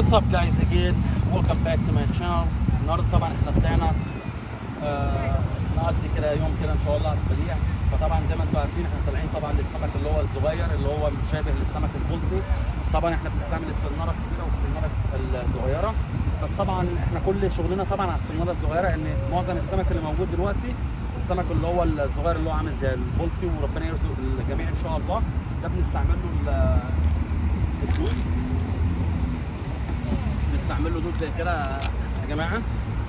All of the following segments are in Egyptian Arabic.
What's up guys again welcome back to my channel النهارده طبعا احنا طلعنا آه نقضي كده يوم كده ان شاء الله على السريع فطبعا زي ما انتم عارفين احنا طالعين طبعا للسمك اللي هو الصغير اللي هو مشابه للسمك البلطي طبعا احنا بنستعمل السناره الكبيره والسناره الصغيره بس طبعا احنا كل شغلنا طبعا على السناره الصغيره ان معظم السمك اللي موجود دلوقتي السمك اللي هو الصغير اللي هو عامل زي البلطي وربنا يرزق الجميع ان شاء الله ده بنستعمل له ال- الدود بنستعمل له دود زي كده يا جماعه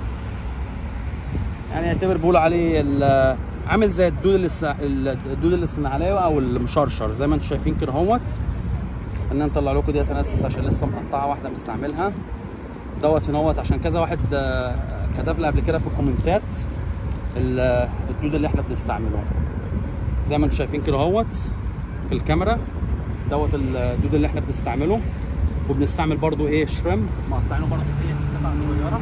يعني يعتبر بيقول عليه ال- عامل زي الدود الس- الدود الاسماعيليه او المشرشر زي ما انتم شايفين كده اهوت ان نطلع لكم ديت ناس عشان لسه مقطعه واحده مستعملها دوت ان هوت عشان كذا واحد آه، كتب لي قبل كده في الكومنتات ال- الدود اللي احنا بنستعمله زي ما انتم شايفين كده اهوت في الكاميرا دوت الدود اللي احنا بنستعمله وبنستعمل برضو ايه شريم مقطعينه برضو ايه قطع صغيره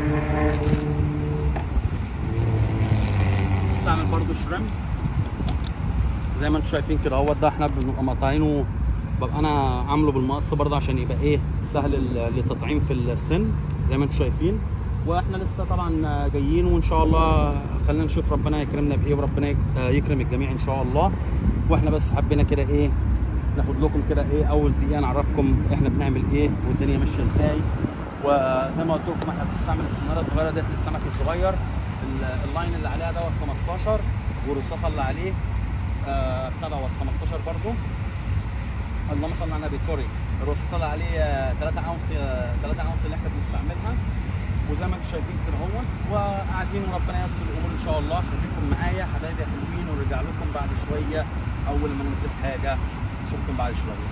بنستعمل برضو شريم زي ما انتم شايفين كده اهوت ده احنا بنبقى مقطعينه ببقى انا عامله بالمقص برضه عشان يبقى ايه سهل ال- للتطعيم في السن زي ما انتم شايفين واحنا لسه طبعا جايين وان شاء الله خلينا نشوف ربنا يكرمنا بايه وربنا يك- آه يكرم الجميع ان شاء الله واحنا بس حبينا كده ايه ناخد لكم كده ايه اول دقيقه نعرفكم احنا بنعمل ايه والدنيا ماشيه ازاي وزي ما قلت لكم احنا بنستعمل السناره الصغيره ديت للسمك الصغير ال- اللاين اللي عليها دوت 15 والرصاصه اللي عليه آه بتاع دوت 15 برضه اللهم صل على النبي سوري الرصاصه اللي عليه 3 اونس 3 اونس اللي احنا بنستعملها وزي ما انتم شايفين كده اهوت وقاعدين وربنا ييسر الامور ان شاء الله خليكم معايا حبايبي حلوين ونرجع لكم بعد شويه اول ما نمسك حاجه نشوفكم بعد شويه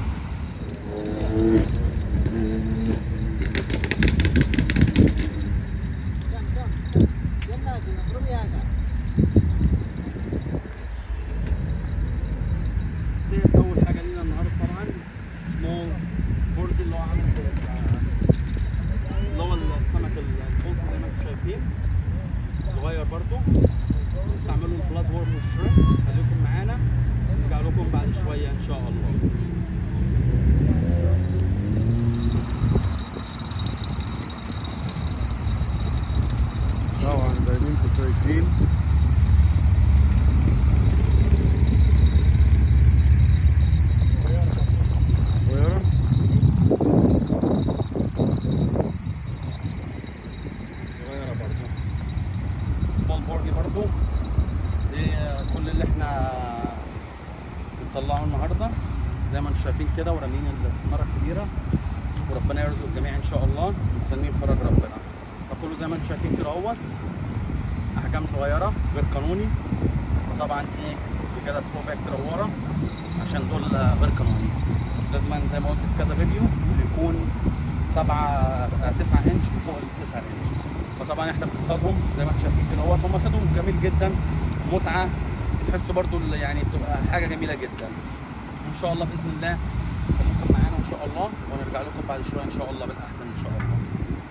ديت اول حاجه لينا النهارده طبعا سمول بورد اللي هو عامل زي ال- اللي هو السمك البلطي زي ما انتم شايفين صغير برضو نستعمله البلاد وورم والشريم خليكم معانا نرجع لكم بعد شويه ان شاء الله طبعا زي ما انتم شايفين صغيرة صغيره برضو سمول بورج برضو دي كل اللي احنا بنطلعه النهارده زي ما انتم شايفين كده ورامين الثمره الكبيره وربنا يرزق الجميع ان شاء الله مستنيين فرج ربنا فكله زي ما انتم شايفين كده اهوت احجام صغيره غير قانوني وطبعا ايه رجاله ثرو باك كده ورا عشان دول غير قانوني لازم زي ما قلت في كذا فيديو يكون 7 9 انش فوق ال 9 انش فطبعا احنا بنصطادهم زي ما انتم شايفين كده اهوت هم صيدهم جميل جدا متعه تحسوا برضو ال- يعني بتبقى حاجه جميله جدا وان شاء الله باذن الله خليكم معانا ان شاء الله ونرجع لكم بعد شويه ان شاء الله بالاحسن ان شاء الله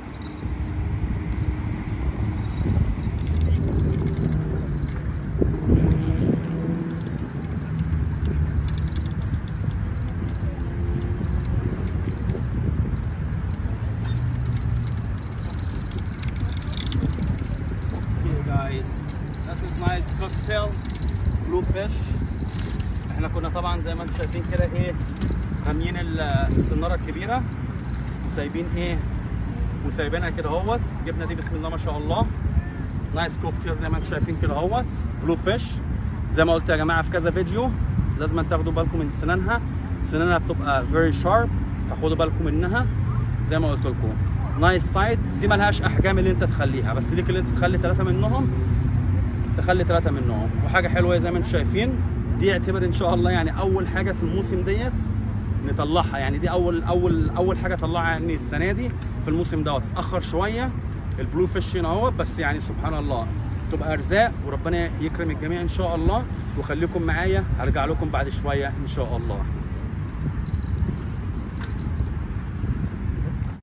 Okay guys, this is nice cocktail blue fish. احنا كنا طبعا زي ما انتم شايفين كده ايه راميين ال- السناره الكبيره وسايبين ايه وسايبينها كده اهوت جبنا دي بسم الله ما شاء الله نايس كوكتيل زي ما انتم شايفين كده اهوت بلو فيش زي ما قلت يا جماعه في كذا فيديو لازم تاخدوا بالكم من سنانها سنانها بتبقى فيري شارب فخدوا بالكم منها زي ما قلت لكم نايس سايد دي ملهاش احجام اللي انت تخليها بس ليك اللي انت تخلي ثلاثه منهم تخلي ثلاثه منهم وحاجه حلوه زي ما انتم شايفين دي اعتبر ان شاء الله يعني اول حاجه في الموسم ديت نطلعها يعني دي اول اول اول حاجه طلعها يعني السنه دي في الموسم دوت اتاخر شويه البلو فيش هنا اهو بس يعني سبحان الله تبقى ارزاق وربنا يكرم الجميع ان شاء الله وخليكم معايا هرجع لكم بعد شويه ان شاء الله